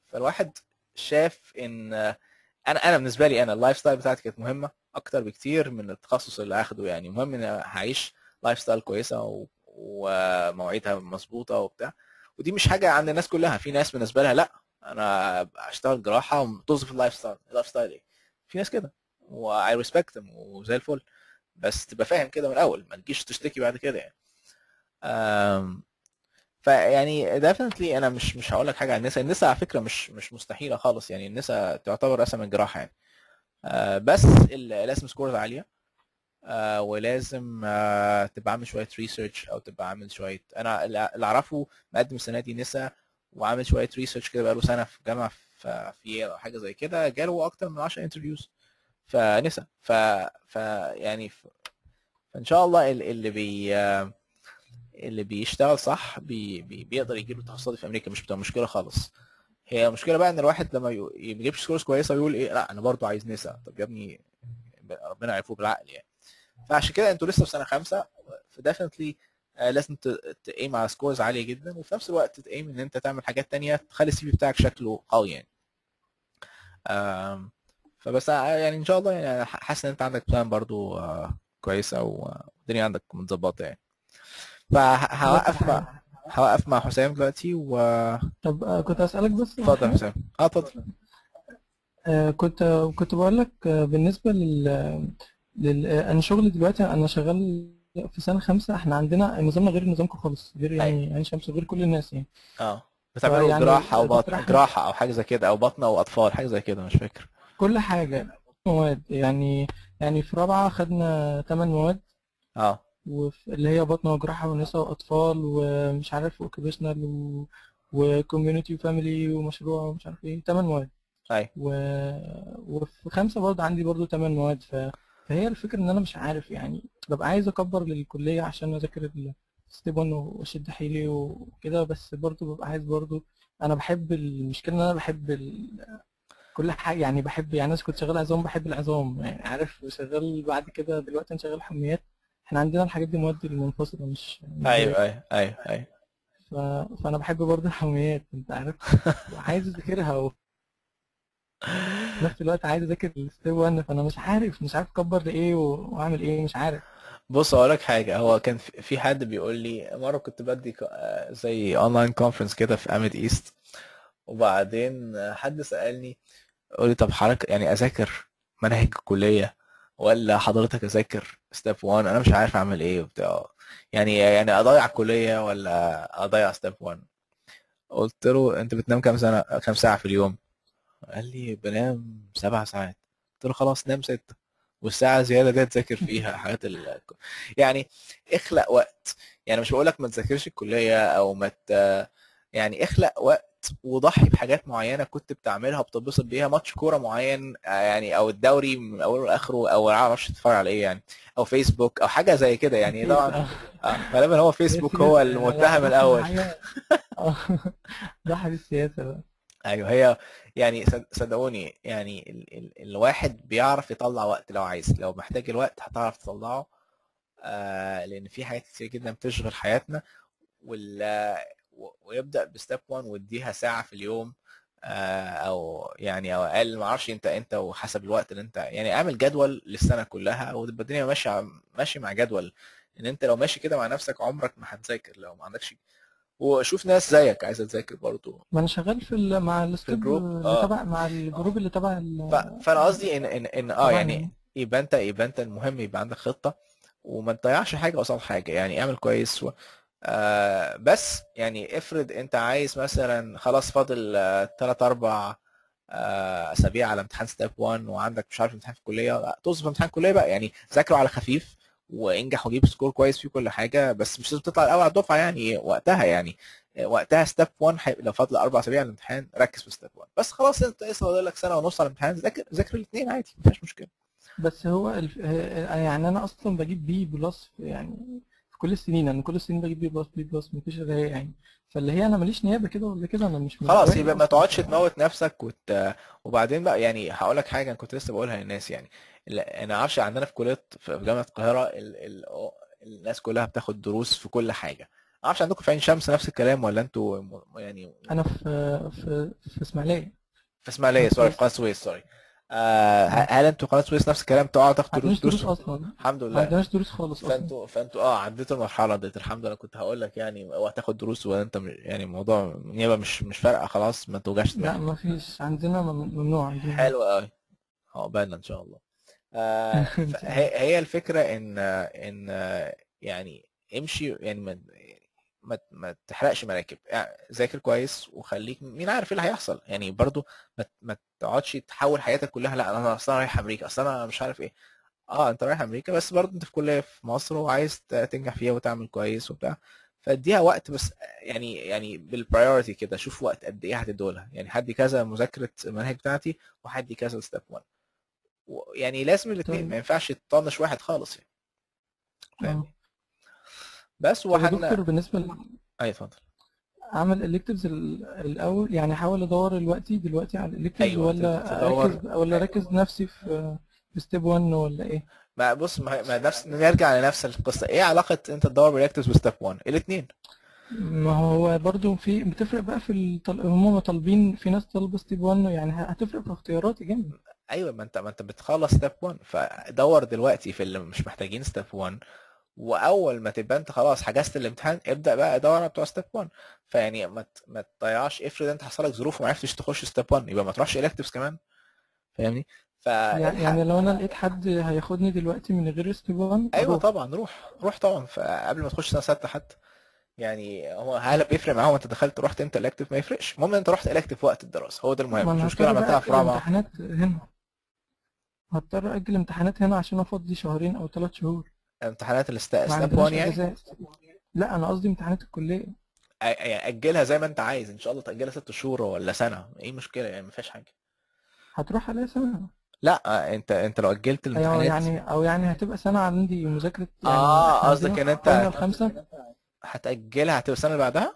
فالواحد شاف ان انا انا بالنسبه لي انا اللايف ستايل بتاعتي كانت مهمه اكتر بكتير من التخصص اللي هاخده يعني مهم ان هعيش لايف ستايل كويسه و... ومواعيدها مظبوطه وبتاع ودي مش حاجه عند الناس كلها في ناس بالنسبه لها لا انا اشتغل جراحه وطز في اللايف ستايل اللايف ستايل ايه في ناس كده واي ريسبكت وزي الفل بس تبقى فاهم كده من الاول ما تجيش تشتكي بعد كده يعني أم... فيعني ديفنتلي انا مش مش هقول لك حاجه عن النساء النساء على فكره مش مش مستحيله خالص يعني النساء تعتبر اسهل من الجراحه يعني أه بس لازم سكورز عاليه أه ولازم أه تبقى عامل شويه ريسيرش او تبقى عامل شويه انا اللي اعرفه مقدم السنه دي نسا وعامل شويه ريسيرش كده بقاله سنه في جامعه في في او حاجه زي كده جاله اكتر من 10 انترفيوز فنسا ف, ف يعني ف... فان شاء الله اللي بي اللي بيشتغل صح بي بي بيقدر يجيب له تخصصات في امريكا مش بتبقى مشكله خالص هي المشكله بقى ان الواحد لما ما يجيبش سكورز كويسه ويقول ايه لا انا برضو عايز نسا طب يا ابني ربنا يعرفوه بالعقل يعني فعشان كده انتوا لسه في سنه خمسه فديفنتلي لازم تقيم على سكورز عاليه جدا وفي نفس الوقت تقيم ان انت تعمل حاجات تانية تخلي السي في بتاعك شكله قوي يعني فبس يعني ان شاء الله يعني حاسس ان انت عندك بلان برضو كويسه والدنيا عندك متظبطه يعني فهوقف مع هوقف مع حسام دلوقتي و طب كنت اسالك بس اتفضل يا حسام اه اتفضل آه كنت كنت بقول لك بالنسبه لل, لل... انا شغلي دلوقتي انا شغال في سنه خمسه احنا عندنا نظامنا غير نظامكم خالص غير يعني عين شمس غير كل الناس يعني اه بتعملوا يعني جراحه او بطن جراحه او حاجه زي كده او بطنه او اطفال حاجه زي كده مش فاكر كل حاجه مواد يعني يعني في رابعه خدنا 8 مواد اه اللي هي بطنه وجراحه ونساء واطفال ومش عارف اوكيبيشنال و... وكوميونتي وفاميلي ومشروع ومش عارف ايه 8 مواد ايوه و... وفي خمسه برضه عندي برضه 8 مواد ف... فهي الفكره ان انا مش عارف يعني ببقى عايز اكبر للكليه عشان اذاكر ستيب 1 واشد حيلي وكده بس برضه ببقى عايز برضه انا بحب المشكله ان انا بحب ال... كل حاجه يعني بحب يعني انا كنت شغال عظام بحب العظام يعني عارف شغال بعد كده دلوقتي انا شغال حميات احنا عندنا الحاجات دي مواد منفصله مش ايوه ايوه ايوه ايوه ف... فانا بحب برضه الحميات انت عارف عايز اذاكرها و... في نفس الوقت عايز اذاكر الستيب 1 فانا مش عارف مش عارف اكبر لايه واعمل ايه مش عارف بص اقول لك حاجه هو كان في حد بيقول لي مره كنت بدي زي اونلاين كونفرنس كده في اميد ايست وبعدين حد سالني قال لي طب حضرتك يعني اذاكر منهج الكليه ولا حضرتك اذاكر ستيب 1 انا مش عارف اعمل ايه وبتاع يعني يعني اضيع الكليه ولا اضيع ستيب 1 قلت له انت بتنام كام سنه كام ساعه في اليوم قال لي بنام سبع ساعات قلت له خلاص نام ستة والساعة زيادة دي تذاكر فيها حاجات ال... يعني اخلق وقت يعني مش بقول لك ما تذاكرش الكلية او ما ت... يعني اخلق وقت وضحي بحاجات معينة كنت بتعملها وبتتبسط بيها ماتش كورة معين يعني او الدوري من اوله لاخره او ما اعرفش تتفرج على ايه يعني او فيسبوك او حاجة زي كده يعني طبعا آه غالبا هو فيسبوك هو المتهم الاول ضحي بالسياسة بقى ايوه هي يعني صدقوني يعني ال ال الواحد بيعرف يطلع وقت لو عايز لو محتاج الوقت هتعرف تطلعه آه لان في حاجات كتير جدا بتشغل حياتنا وال ويبدا بستيب 1 واديها ساعه في اليوم آه او يعني او اقل ما اعرفش انت انت وحسب الوقت اللي انت يعني اعمل جدول للسنه كلها وتبقى الدنيا ماشيه ماشي مع جدول ان انت لو ماشي كده مع نفسك عمرك ما هتذاكر لو ما عندكش وشوف ناس زيك عايزه تذاكر برضه ما انا شغال في مع الجروب اللي تبع مع الجروب اللي تبع فانا قصدي ان ان ان اه يعني يبقى انت يبقى انت المهم يبقى عندك خطه وما تضيعش حاجه قصاد حاجه يعني اعمل كويس و... آه بس يعني افرض انت عايز مثلا خلاص فاضل 3 4 آه اسابيع على امتحان ستيب 1 وعندك مش عارف امتحان في الكليه توصل في امتحان الكليه بقى يعني ذاكره على خفيف وانجح وجيب سكور كويس في كل حاجه بس مش لازم تطلع الاول على الدفعه يعني وقتها يعني وقتها ستيب 1 حي... لو فاضل اربع اسابيع على الامتحان ركز في ستيب 1 بس خلاص انت لسه فاضل لك سنه ونص على الامتحان ذاكر ذاكر الاثنين عادي مفيش مشكله بس هو الف... يعني انا اصلا بجيب بي بلس يعني في كل السنين انا كل السنين بجيب بي بلس بي بلس مفيش اللي هي يعني فاللي هي انا ماليش نيابه كده ولا كده انا مش خلاص يبقى ما تقعدش تموت نفسك وت... وبعدين بقى يعني هقول لك حاجه انا كنت لسه بقولها للناس يعني انا عارفش عندنا في كليه في جامعه القاهره ال... ال... الناس كلها بتاخد دروس في كل حاجه معرفش عندكم في عين شمس نفس الكلام ولا انتوا م- يعني انا في في في اسماعيليه في اسماعيليه سوري في قناه السويس سوري آه ه- هل انتوا قناه السويس نفس الكلام تقعدوا ما تاخدوا عندناش دروس دروس دروس اصلا الحمد ما لله عندناش دروس خالص اصلا فانتوا فانتوا اه عديتوا المرحله ديت الحمد لله كنت هقول لك يعني اوعى تاخد دروس ولا انت م- يعني الموضوع نيابه مش مش فارقه خلاص ما توجعش لا دماغك ما فيش عندنا مم- ممنوع عندنا حلو قوي عقبالنا ان شاء الله آه إن شاء الله. فهي هي الفكره ان ان آه، يعني امشي يعني ما ما ما تحرقش مراكب يعني ذاكر كويس وخليك مين عارف ايه اللي هيحصل يعني برضو ما ما تقعدش تحول حياتك كلها لا انا اصلا رايح امريكا اصلا انا مش عارف ايه اه انت رايح امريكا بس برضو انت في كليه في مصر وعايز ت- تنجح فيها وتعمل كويس وبتاع فاديها وقت بس يعني يعني بالبرايورتي كده شوف وقت قد ايه هتدولها يعني هدي كذا مذاكره المنهج بتاعتي وهدي كذا ستيب 1 و- يعني لازم الاثنين طيب. ما ينفعش تطنش واحد خالص يعني آه. فاهمني بس طب يا وحنا دكتور بالنسبه ل- اي اتفضل اعمل الكتيفز الاول يعني احاول ادور دلوقتي دلوقتي على الالكتيفز أيوة، ولا تدور. اركز ولا اركز نفسي في في ستيب 1 ولا ايه ما بص ما ما نفس نرجع لنفس القصه ايه علاقه انت تدور برياكتيفز وستيب 1 الاثنين ما هو برضو في بتفرق بقى في الطل... هم طالبين في ناس طالبه ستيب 1 يعني هتفرق في اختياراتي جامد ايوه ما انت ما انت بتخلص ستيب 1 فدور دلوقتي في اللي مش محتاجين ستيب 1 واول ما تبقى انت خلاص حجزت الامتحان ابدا بقى ادور على بتوع ستيب 1 فيعني ما ت- ما تضيعش افرض انت حصل لك ظروف وما عرفتش تخش ستيب 1 يبقى ما تروحش الكتيفز كمان فاهمني ف يعني يعني لو انا لقيت حد هياخدني دلوقتي من غير ستيب 1 ايوه أروح. طبعا روح روح طبعا فقبل ما تخش سنه سته حتى يعني هو هل بيفرق معاهم انت دخلت رحت امتى الكتيف ما يفرقش المهم انت رحت الكتيف وقت الدراسه هو ده ما المهم مش انا مشكله هضطر بقى عملتها في اجل رابعه امتحانات هنا هضطر اجل امتحانات هنا عشان افضي شهرين او ثلاث شهور امتحانات الست- ما ستيب عندناش 1 يعني اجازات لا انا قصدي امتحانات الكليه أ- يعني اجلها زي ما انت عايز ان شاء الله تاجلها ست شهور ولا سنه ايه المشكله يعني ما فيهاش حاجه هتروح عليها سنه لا انت انت لو اجلت أو الامتحانات يعني او يعني هتبقى سنه عندي مذاكره يعني اه إحنا قصدك عندنا ان انت فاينل خمسه هتاجلها هتبقى السنه اللي بعدها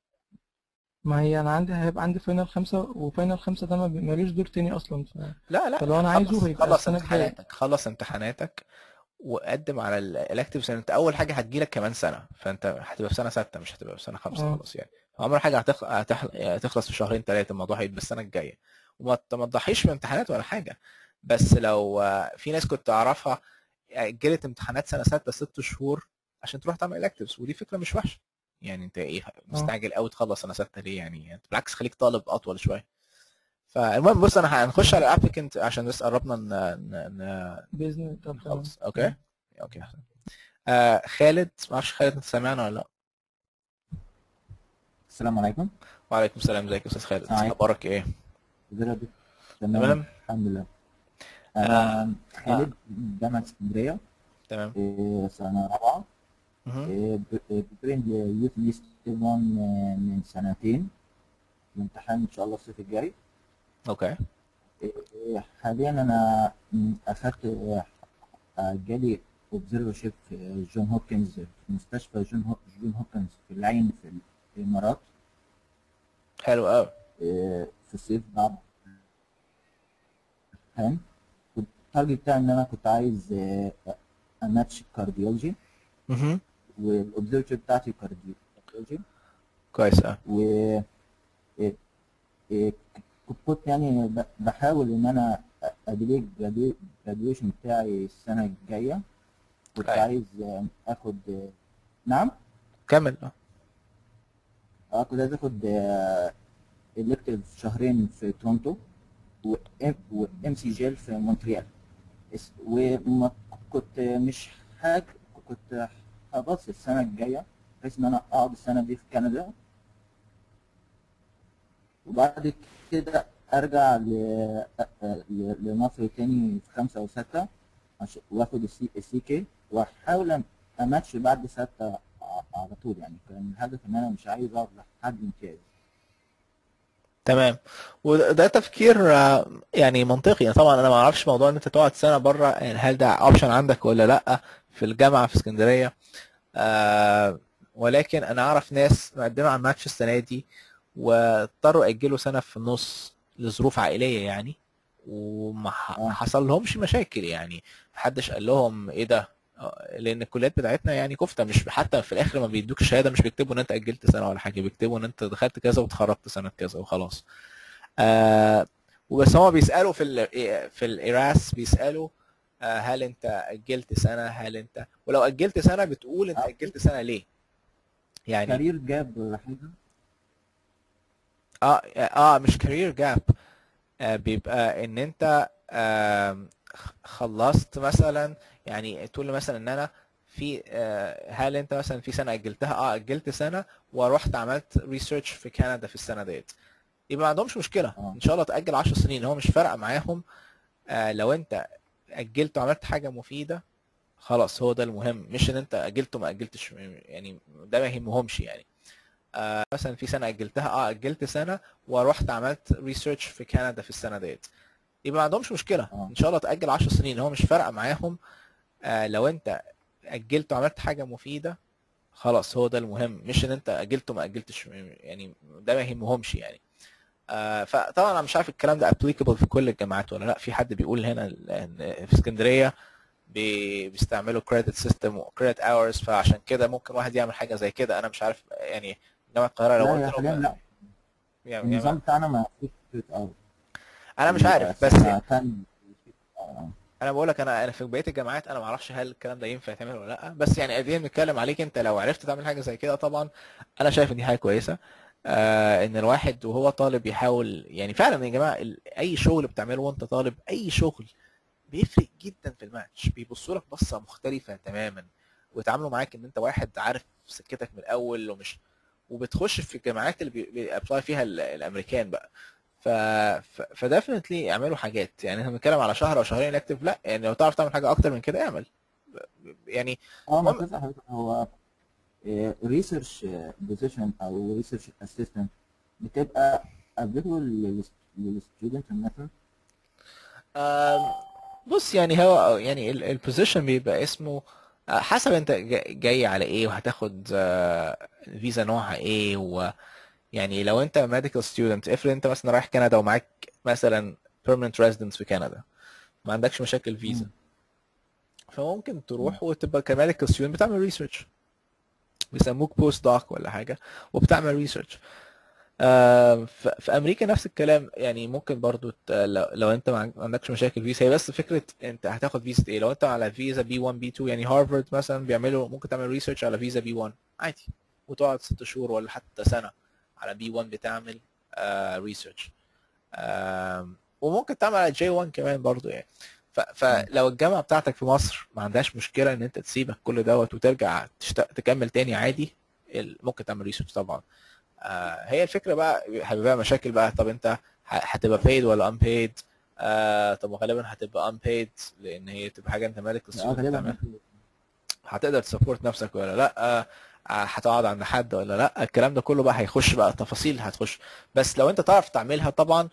ما هي انا عندي هيبقى عندي فاينل خمسه وفاينل خمسه ده ما بي- مالوش دور تاني اصلا ف... لا لا فلو انا خلص عايزه هيبقى خلص السنه الجايه امتحاناتك خلص امتحاناتك وقدم على الالكتيفز انت اول حاجه هتجيلك كمان سنه فانت هتبقى في سنه سته مش هتبقى في سنه خمسه اه خلاص يعني عمر حاجه هتخ... هتح... هتخلص في شهرين ثلاثه الموضوع هيبقى السنه الجايه وما ت- ما تضحيش بامتحانات ولا حاجه بس لو آه، في ناس كنت اعرفها اجلت امتحانات سنه سته ست شهور عشان تروح تعمل الكتيفز ودي فكره مش وحشه يعني انت ايه اه مستعجل قوي تخلص سنه سته ليه يعني انت بالعكس خليك طالب اطول شويه فالمهم بص انا هنخش على الابليكنت عشان بس قربنا ن... ن... ن... باذن الله طب تمام نخلص اوكي اوكي آه خالد ما اعرفش خالد انت سامعنا ولا لا السلام عليكم وعليكم السلام ازيك يا استاذ خالد السلام عليكم اخبارك ايه ازيك يا دكتور؟ تمام تمام الحمد لله آه. انا آه. خالد جامعة اسكندرية تمام إيه، سنة رابعة مهم. إيه، ب- إيه، بترين يوث ليست 1 من سنتين الامتحان ان شاء الله الصيف الجاي اوكي إيه، حاليا انا م، اخدت إيه، آه، جالي اوبزرفرشيب في جون هوبكنز في مستشفى جون هو- جون هوبكنز في العين في الامارات حلو قوي إيه، في الصيف بعد الامتحان كنت التارجت بتاعي ان انا كنت عايز آه، اماتش كارديولوجي مهم. والاوبزرفشن بتاعتي كارديولوجي كويس قوي و إيه- إيه، كنت يعني ب- بحاول ان انا اديلي الجراديويشن بتاعي السنه الجايه كنت أيوة. عايز آه، اخد آه، نعم كمل آه. اه كنت عايز اخد الكتيف شهرين في تورونتو وام سي جيل في مونتريال اس- وما كنت مش حاج كنت هبص السنة الجاية بحيث إن أنا أقعد السنة دي في كندا وبعد كده أرجع ل- ل- لمصر تاني في خمسة أو ستة عش- وآخد السي السي كي وأحاول أم- أماتش بعد ستة ع- على طول يعني كان الهدف إن أنا مش عايز أقعد لحد امتياز تمام وده تفكير آه، يعني منطقي يعني طبعا انا ما اعرفش موضوع ان انت تقعد سنه بره يعني هل ده اوبشن عندك ولا لا في الجامعه في اسكندريه آه ولكن انا اعرف ناس مقدمه على الماتش السنه دي واضطروا ياجلوا سنه في النص لظروف عائليه يعني وما ح- ما اه حصل لهمش مشاكل يعني محدش قال لهم ايه ده آه، لان الكليات بتاعتنا يعني كفته مش حتى في الاخر ما بيدوك الشهاده مش بيكتبوا ان انت اجلت سنه ولا حاجه بيكتبوا ان انت دخلت كذا وتخرجت سنه كذا وخلاص آه وبس هما بيسالوا في ال في الايراس بيسالوا آه هل انت اجلت سنه هل انت ولو اجلت سنه بتقول انت آه. اجلت سنه ليه يعني كارير جاب حاجه اه اه مش كارير جاب آه بيبقى ان انت آم، خ- خلصت مثلا يعني تقول لي مثلا ان انا في آه، هل انت مثلا في سنه اجلتها اه اجلت سنه ورحت عملت ريسيرش في كندا في السنه ديت يبقى ما عندهمش مشكله آه. ان شاء الله تاجل 10 سنين هو مش فارقه معاهم آه، لو انت اجلت وعملت حاجه مفيده خلاص هو ده المهم مش ان انت اجلت وما اجلتش يعني ده ما يهمهمش يعني آه، مثلا في سنه اجلتها اه اجلت سنه ورحت عملت ريسيرش في كندا في السنه ديت يبقى ما عندهمش مشكله آه. ان شاء الله تاجل 10 سنين هو مش فارقه معاهم آه، لو انت اجلت وعملت حاجه مفيده خلاص هو ده المهم مش ان انت اجلت وما اجلتش يعني ده ما يهمهمش يعني آه، فطبعا انا مش عارف الكلام ده ابليكابل في كل الجامعات ولا لا في حد بيقول هنا ان في اسكندريه بي- بيستعملوا كريدت سيستم وكريدت اورز فعشان كده ممكن واحد يعمل حاجه زي كده انا مش عارف يعني جامعه القاهره لو لا قلت يا لهم حاليا لا يعني النظام بتاعنا ما فيش كريدت اور انا مش عارف بس كان انا بقول لك انا انا في بقيه الجامعات انا ما اعرفش هل الكلام ده ينفع يتعمل ولا لا بس يعني قاعدين بنتكلم عليك انت لو عرفت تعمل حاجه زي كده طبعا انا شايف ان دي حاجه كويسه آه ان الواحد وهو طالب يحاول يعني فعلا يا جماعه ال- اي شغل بتعمله وانت طالب اي شغل بيفرق جدا في الماتش بيبصوا لك بصه مختلفه تماما ويتعاملوا معاك ان انت واحد عارف سكتك من الاول ومش وبتخش في الجامعات اللي بيابلاي فيها ال- الامريكان بقى ف ف فديفنتلي اعملوا حاجات يعني احنا بنتكلم على شهر او شهرين اكتف لا يعني لو تعرف تعمل حاجه اكتر من كده اعمل يعني اه ما المهم- كذا حاجة. هو ريسيرش بوزيشن او ريسيرش اسيستنت بتبقى ابليكابل للستودنت مثلا آم، بص يعني هو يعني البوزيشن بيبقى اسمه آه، حسب انت جا- جاي على ايه وهتاخد آه، فيزا نوعها ايه ويعني لو انت ميديكال ستودنت افرض انت مثلا رايح كندا ومعاك مثلا permanent residence في كندا ما عندكش مشاكل فيزا مم. فممكن تروح وتبقى كميديكال ستودنت بتعمل ريسيرش بيسموك بوست دوك ولا حاجه وبتعمل ريسيرش آه، ف- في امريكا نفس الكلام يعني ممكن برضو ت- لو, لو انت ما عن- ما عندكش مشاكل فيزا هي بس فكره انت هتاخد فيزا ايه لو انت على فيزا بي 1 بي 2 يعني هارفارد مثلا بيعملوا ممكن تعمل ريسيرش على فيزا بي 1 عادي وتقعد ست شهور ولا حتى سنه على بي 1 بتعمل ريسيرش وممكن تعمل على جي 1 كمان برضو يعني ف- فلو الجامعه بتاعتك في مصر ما عندهاش مشكله ان انت تسيبك كل دوت وترجع تشت... تكمل تاني عادي ال- ممكن تعمل ريسيرش طبعا آه، هي الفكره بقى هيبقى مشاكل بقى طب انت ه- هتبقى paid ولا unpaid آه طب غالبا هتبقى unpaid لان هي تبقى حاجه انت مالك اه غالبا هتقدر تسبورت نفسك ولا لا آه، هتقعد عند حد ولا لا الكلام ده كله بقى هيخش بقى تفاصيل هتخش بس لو انت تعرف تعملها طبعا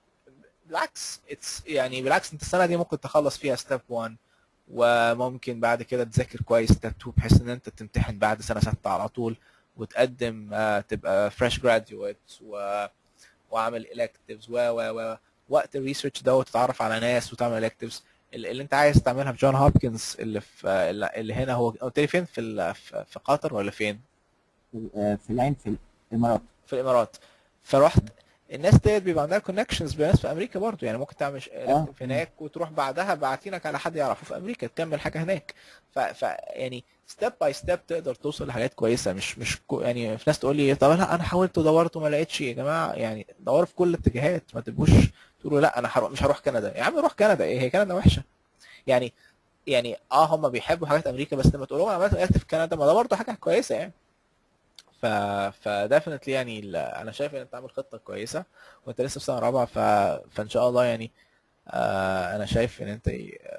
بالعكس اتس يعني بالعكس انت السنه دي ممكن تخلص فيها ستيب 1 وممكن بعد كده تذاكر كويس ستيب 2 بحيث ان انت تمتحن بعد سنه سته على طول وتقدم آه، تبقى فريش جراديويت و... واعمل electives و و و وقت الريسيرش ده وتتعرف على ناس وتعمل electives اللي اللي انت عايز تعملها في جون هوبكنز اللي في اللي اللي هنا هو قلت لي فين في ال- في في قطر ولا فين؟ في العين في الامارات في الامارات فرحت الناس ديت بيبقى عندها كونكشنز بناس في امريكا برضو يعني ممكن تعمل آه. في هناك وتروح بعدها باعتينك على حد يعرفه في امريكا تكمل حاجه هناك ف, ف يعني ستيب باي ستيب تقدر توصل لحاجات كويسه مش مش كو يعني في ناس تقول لي طب لا انا حاولت ودورت وما لقيتش يا جماعه يعني دوروا في كل الاتجاهات ما تبقوش تقولوا لا انا هروح مش هروح كندا يا عم روح كندا ايه هي كندا وحشه يعني يعني اه هم بيحبوا حاجات امريكا بس لما تقول لهم انا عملت اكتف في كندا ما ده برضه حاجه كويسه يعني ف فديفنتلي يعني ال- انا شايف ان انت عامل خطه كويسه وانت لسه في سنه رابعه ف... فان شاء الله يعني آه انا شايف ان انت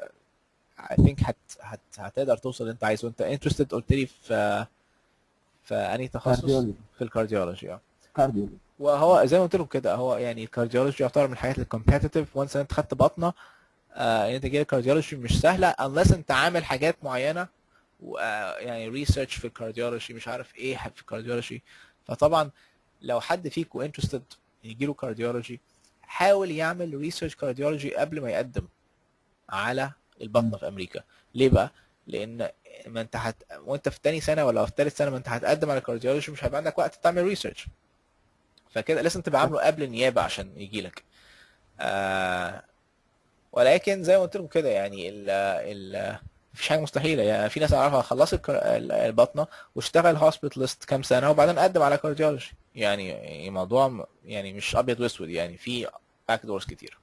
اي ثينك هت... هت... هتقدر توصل اللي انت عايزه وانت انترستد قلت لي في في انهي تخصص كارديولوجي في الكارديولوجي اه كارديولوجي وهو زي ما قلت لكم كده هو يعني الكارديولوجي يعتبر من الحاجات الكومبetitive وانس انت خدت بطنه آه ان انت جاي كارديولوجي مش سهله unless انت عامل حاجات معينه و- آه، يعني ريسيرش في الكارديولوجي مش عارف ايه في الكارديولوجي فطبعا لو حد فيكم انترستد يجي له كارديولوجي حاول يعمل ريسيرش كارديولوجي قبل ما يقدم على البطنه في امريكا ليه بقى لان ما انت هت... وانت في تاني سنه ولا في تالت سنه ما انت هتقدم على كارديولوجي مش هيبقى عندك وقت تعمل ريسيرش فكده لازم تبقى عامله قبل النيابه عشان يجي لك آه ولكن زي ما قلت لكم كده يعني ال ال مفيش حاجه مستحيله يعني في ناس اعرفها خلصت الكر- ال- البطنه واشتغل هوسبيتالست كام سنه وبعدين قدم على كارديولوجي يعني الموضوع م- يعني مش ابيض واسود يعني في باك دورز كتير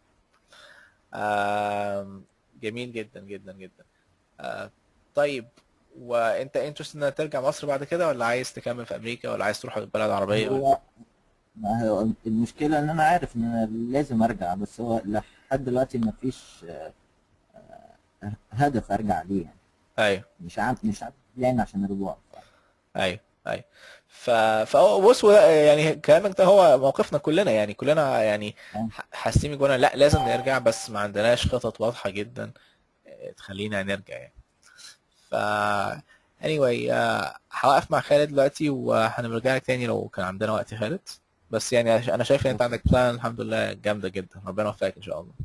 آم، جميل جدا جدا جدا آه، طيب وانت انترست انك ترجع مصر بعد كده ولا عايز تكمل في امريكا ولا عايز تروح بلد عربيه ولا هو ما هو المشكلة إن أنا عارف إن أنا لازم أرجع بس هو لحد دلوقتي مفيش آه، آه، هدف أرجع ليه يعني ايوه مش عارف مش عارف بلان عشان الرجوع ايوه ايوه ف فهو بص هو يعني كلامك ده هو موقفنا كلنا يعني كلنا يعني أه. ح- حاسين من جوانا لا لازم نرجع بس ما عندناش خطط واضحة جدا آه، تخلينا نرجع يعني ف anyway آه، هوقف مع خالد دلوقتي وهنرجع لك تاني لو كان عندنا وقت يا خالد بس يعني انا شايف ان انت عندك بلان الحمد لله جامدة جدا ربنا يوفقك ان شاء الله